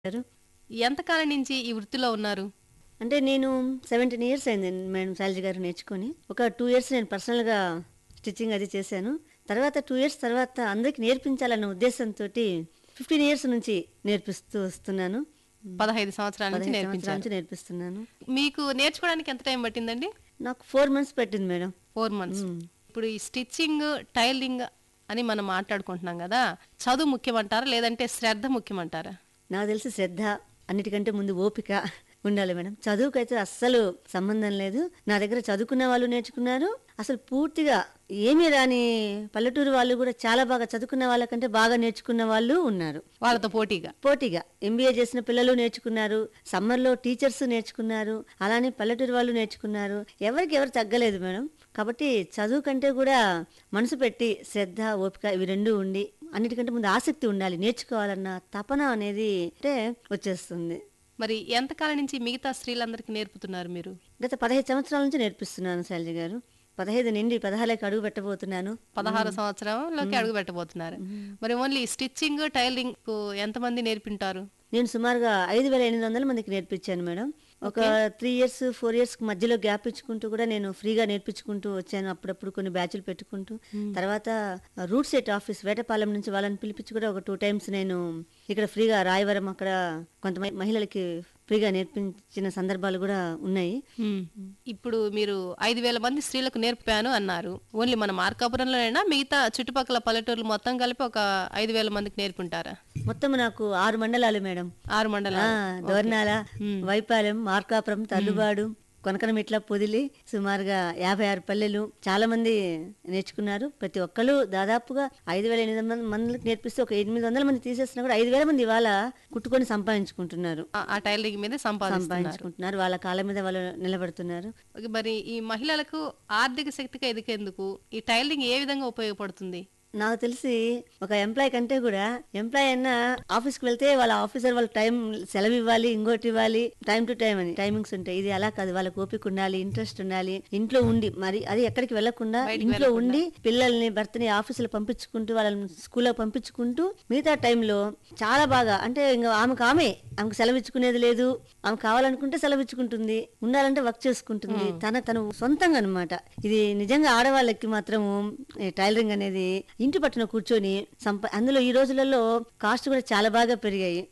గారు ఎంతకాలం నుంచి ఈ వృత్తిలో ఉన్నారు అంటే నేను సెవెంటీన్ ఇయర్స్ అయింది మేడం శైలజ గారు నేర్చుకొని ఒక టూ ఇయర్స్ నేను పర్సనల్గా స్టిచ్చింగ్ అది చేశాను తర్వాత టూ ఇయర్స్ తర్వాత అందరికి నేర్పించాలన్న ఉద్దేశంతో ఫిఫ్టీన్ ఇయర్స్ నుంచి నేర్పిస్తూ వస్తున్నాను పదహైదు సంవత్సరాల నుంచి పదిహేను సంవత్సరాల నేర్పించారు నుంచి నేర్పిస్తున్నాను మీకు నేర్చుకోవడానికి ఎంత టైం పట్టిందండి నాకు ఫోర్ మంత్స్ పెట్టింది మేడం ఫోర్ మంత్స్ మ్మ్. ఇప్పుడు ఈ స్టిచ్చింగ్ టైలింగ్ అని మనం మాట్లాడుకుంటున్నాం కదా చదువు ముఖ్యమంటారా లేదంటే శ్రద్ధ ముఖ్యమంటారా నాకు తెలిసి శ్రద్ధ అన్నిటికంటే ముందు ఓపిక ఉండాలి మేడం చదువుకైతే అస్సలు సంబంధం లేదు నా దగ్గర చదువుకున్న వాళ్ళు నేర్చుకున్నారు అసలు పూర్తిగా ఏమీ రాని పల్లెటూరు వాళ్ళు కూడా చాలా బాగా చదువుకున్న వాళ్ళకంటే బాగా నేర్చుకున్న వాళ్ళు ఉన్నారు వాళ్ళతో పోటీగా పోటీగా ఎంబీఏ చేసిన పిల్లలు నేర్చుకున్నారు సమ్మర్లో టీచర్స్ నేర్చుకున్నారు అలానే పల్లెటూరు వాళ్ళు నేర్చుకున్నారు ఎవరికి ఎవరు తగ్గలేదు మేడం కాబట్టి చదువు కంటే కూడా మనసు పెట్టి శ్రద్ధ ఓపిక ఇవి రెండు ఉండి అన్నిటికంటే ముందు ఆసక్తి ఉండాలి నేర్చుకోవాలన్న తపన అనేది అంటే వచ్చేస్తుంది మరి ఎంతకాలం నుంచి మిగతా స్త్రీలందరికీ నేర్పుతున్నారు మీరు గత పదహైదు సంవత్సరాల నుంచి నేర్పిస్తున్నాను శైలజ గారు పదహైదు నుండి పదహారుకి అడుగు పెట్టబోతున్నాను పదహారు సంవత్సరంలోకి అడుగు పెట్టబోతున్నారు మరి ఓన్లీ స్టిచ్చింగ్ టైలింగ్ కు ఎంతమంది నేర్పింటారు నేను సుమారుగా ఐదు వేల ఎనిమిది వందల మందికి నేర్పించాను మేడం ఒక త్రీ ఇయర్స్ ఫోర్ ఇయర్స్ మధ్యలో గ్యాప్ ఇచ్చుకుంటూ కూడా నేను ఫ్రీగా నేర్పించుకుంటూ వచ్చాను అప్పుడప్పుడు కొన్ని బ్యాచ్లు పెట్టుకుంటూ తర్వాత రూట్ సెట్ ఆఫీస్ వేటపాలెం నుంచి వాళ్ళని పిలిపించి కూడా ఒక టూ టైమ్స్ నేను ఇక్కడ ఫ్రీగా రాయవరం అక్కడ కొంతమంది మహిళలకి ఫ్రీగా నేర్పించిన సందర్భాలు కూడా ఉన్నాయి ఇప్పుడు మీరు ఐదు వేల మంది స్త్రీలకు నేర్పాను అన్నారు ఓన్లీ మన మార్కాపురంలోనైనా మిగతా చుట్టుపక్కల పల్లెటూర్లు మొత్తం కలిపి ఒక ఐదు వేల మందికి నేర్పుంటారా మొత్తం నాకు ఆరు మండలాలు మేడం ఆరు ఆ, మండలాలు దోర్నాల వైపాలెం మార్కాపురం తల్లుబాడు కొనకనమిట్ల పొదిలి సుమారుగా యాభై ఆరు పల్లెలు చాలా మంది నేర్చుకున్నారు ప్రతి ఒక్కరు దాదాపుగా ఐదు వేల ఎనిమిది వందల మందికి నేర్పిస్తే ఒక ఎనిమిది వందల మంది తీసేసినా కూడా ఐదు వేల మంది ఇవాళ కుట్టుకొని సంపాదించుకుంటున్నారు ఆ- ఆ టైలరింగ్ మీద సంపాదిస్తున్నారు సంపాదించుకుంటున్నారు వాళ్ళ కాళ్ళ మీద వాళ్ళు నిలబడుతున్నారు ఓకే, మరి ఈ మహిళలకు ఆర్థిక శక్తిగా ఎదికేందుకు ఈ టైలరింగ్ ఏ విధంగా ఉపయోగపడుతుంది నాకు తెలిసి ఒక ఎంప్లాయ్ కంటే కూడా ఎంప్లాయ్ అన్న ఆఫీస్కి వెళ్తే వాళ్ళ ఆఫీసర్ వాళ్ళ టైం సెలవు ఇవ్వాలి ఇంకోటి ఇవ్వాలి టైం టు టైం అని టైమింగ్స్ ఉంటాయి ఇది అలా కాదు వాళ్ళకి ఓపిక ఉండాలి ఇంట్రెస్ట్ ఉండాలి ఇంట్లో ఉండి మరి అది ఎక్కడికి వెళ్లకుండా ఇంట్లో ఉండి పిల్లల్ని భర్తని ఆఫీసులో పంపించుకుంటూ వాళ్ళని స్కూల్లో పంపించుకుంటూ మిగతా టైంలో చాలా బాగా అంటే ఇంకా ఆమెకు ఆమె ఆమెకు సెలవు ఇచ్చుకునేది లేదు ఆమె కావాలనుకుంటే సెలవు ఇచ్చుకుంటుంది ఉండాలంటే వర్క్ చేసుకుంటుంది తన తను సొంతంగా అన్నమాట ఇది నిజంగా ఆడవాళ్ళకి మాత్రం టైలరింగ్ అనేది ఇంటి పట్టున కూర్చొని సంప అందులో ఈ రోజులలో కాస్ట్ కూడా చాలా బాగా పెరిగాయి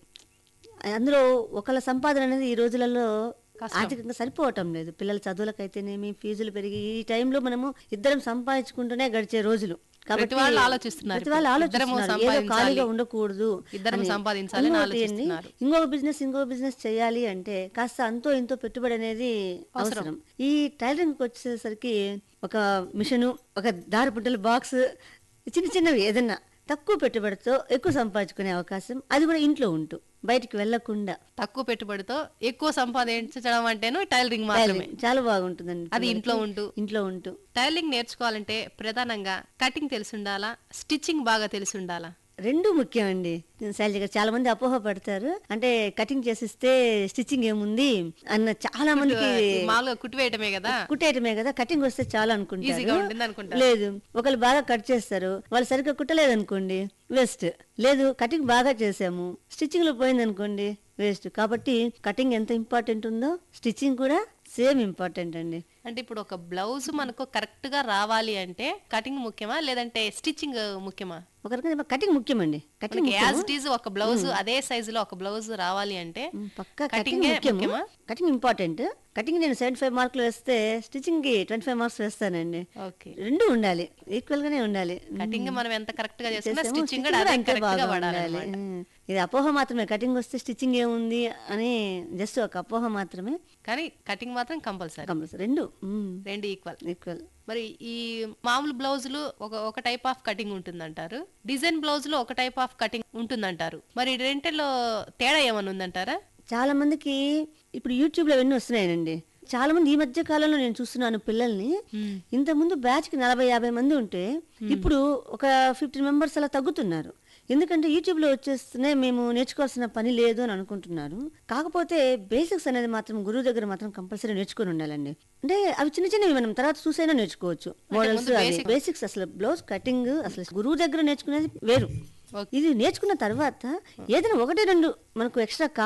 అందులో ఒకళ్ళ సంపాదన అనేది ఈ రోజులలో ఆర్థికంగా సరిపోవటం లేదు పిల్లల చదువులకైతేనేమి ఫీజులు పెరిగి ఈ టైంలో మనము ఇద్దరం సంపాదించుకుంటూనే గడిచే రోజులు ప్రతి వాళ్ళు ఆలోచిస్తున్నారు ప్రతి వాళ్ళు ఇప్పుడు. ఇద్దరము ఆలోచిస్తున్నారు ఏదో సంపాదించాలి. ఖాళీగా ఉండకూడదు ఇద్దరము అని. సంపాదించాలి అని ఇంకోటి ఏంటి, ఆలోచిస్తున్నారు. ఇంకొక బిజినెస్ ఇంకో బిజినెస్ చేయాలి అంటే కాస్త అంతో ఇంతో పెట్టుబడి అనేది అవసరం ఈ టైలరింగ్ వచ్చేసరికి ఒక మిషను ఒక దారిపుట్టల బాక్స్ చిన్న చిన్నవి ఏదన్నా తక్కువ పెట్టుబడితో ఎక్కువ సంపాదించుకునే అవకాశం అది కూడా ఇంట్లో ఉంటూ బయటికి వెళ్లకుండా తక్కువ పెట్టుబడితో ఎక్కువ సంపాదించడం అంటేను టైలరింగ్ మాత్రమే చాలా బాగుంటుందండి అది ఇంట్లో ఉంటూ ఇంట్లో ఉంటూ టైలరింగ్ నేర్చుకోవాలంటే ప్రధానంగా కటింగ్ తెలిసి ఉండాలా స్టిచ్చింగ్ బాగా తెలిసి ఉండాలా రెండు ముఖ్యం అండి శైలజ గారు చాలా మంది అపోహ పడతారు అంటే కటింగ్ చేసిస్తే స్టిచ్చింగ్ ఏముంది అన్న చాలా మందికి మామూలుగా కుట్టివేయటమే కదా కుట్టేయటమే కదా కటింగ్ వస్తే చాలా ఈజీగా అనుకుంటారు ఉంటుంది అనుకుంటారు లేదు ఒకళ్ళు బాగా కట్ చేస్తారు వాళ్ళు సరిగ్గా కుట్టలేదు అనుకోండి వేస్ట్ లేదు కటింగ్ బాగా చేసాము స్టిచ్చింగ్ లో పోయింది అనుకోండి వేస్ట్ కాబట్టి కటింగ్ ఎంత ఇంపార్టెంట్ ఉందో స్టిచ్చింగ్ కూడా సేమ్ ఇంపార్టెంట్ అండి అంటే ఇప్పుడు ఒక బ్లౌజ్ మనకు కరెక్ట్ గా రావాలి అంటే కటింగ్ ముఖ్యమా లేదంటే స్టిచ్చింగ్ ముఖ్యమా ఒకరికి కటింగ్ ముఖ్యమండి కటింగ్ మనకి యాజ్ ఇట్ ఈజ్ ఒక బ్లౌజ్ అదే సైజు లో ఒక బ్లౌజ్ రావాలి అంటే పక్కా Cutting కటింగ్ ఏ ముఖ్యము ముఖ్యమా? కటింగ్ ఇంపార్టెంట్ కటింగ్ నేను సెవెంటీ ఫైవ్ మార్కులు వేస్తే స్టిచ్చింగ్ కి ట్వంటీ ఫైవ్ మార్క్స్ వేస్తానండి ఓకే రెండు ఉండాలి ఈక్వల్ గానే ఉండాలి కటింగ్ మనం ఎంత కరెక్ట్ గా చేసుకున్నా చేసాము, స్టిచ్చింగ్ stitching కూడా కూడా అదే అంతే కరెక్ట్ గా బాగా వాడాలి ఉండాలి. ఉమ్. ఇది అపోహ మాత్రమే కటింగ్ వస్తే స్టిచ్చింగ్ ఏముంది అని జస్ట్ ఒక అపోహ మాత్రమే కానీ కటింగ్ మాత్రం కంపల్సరీ కంపల్సరీ రెండు రెండు ఈక్వల్ ఈక్వల్ మరి ఈ మామూలు బ్లౌజులు ఒక ఒక టైప్ ఆఫ్ కటింగ్ ఉంటుందంటారు డిజైన్ బ్లౌజులు ఒక టైప్ ఆఫ్ కటింగ్ ఉంటుందంటారు మరి ఈ రెంటిలో తేడా ఏమైనా ఉందంటారా చాలా మందికి ఇప్పుడు యూట్యూబ్ లో అవన్నీ వస్తున్నాయండి చాలా మంది ఈ మధ్య కాలంలో నేను చూస్తున్నాను పిల్లల్ని ఇంత ముందు బ్యాచ్ కి నలభై యాభై మంది ఉంటే ఇప్పుడు ఒక ఫిఫ్టీన్ మెంబర్స్ అలా తగ్గుతున్నారు ఎందుకంటే యూట్యూబ్ లో వచ్చేస్తూనే మేము నేర్చుకోవాల్సిన పని లేదు అని అనుకుంటున్నారు కాకపోతే బేసిక్స్ అనేది మాత్రం గురువు దగ్గర మాత్రం కంపల్సరీ నేర్చుకొని ఉండాలండి అంటే అవి చిన్న చిన్నవి మనం తర్వాత చూసైనా నేర్చుకోవచ్చు మోడల్స్ బేసిక్స్ అసలు బ్లౌజ్ కటింగ్ అసలు గురువు దగ్గర నేర్చుకునేది వేరు ఇది నేర్చుకున్న తర్వాత ఏదైనా ఒకటి రెండు మనకు ఎక్స్ట్రా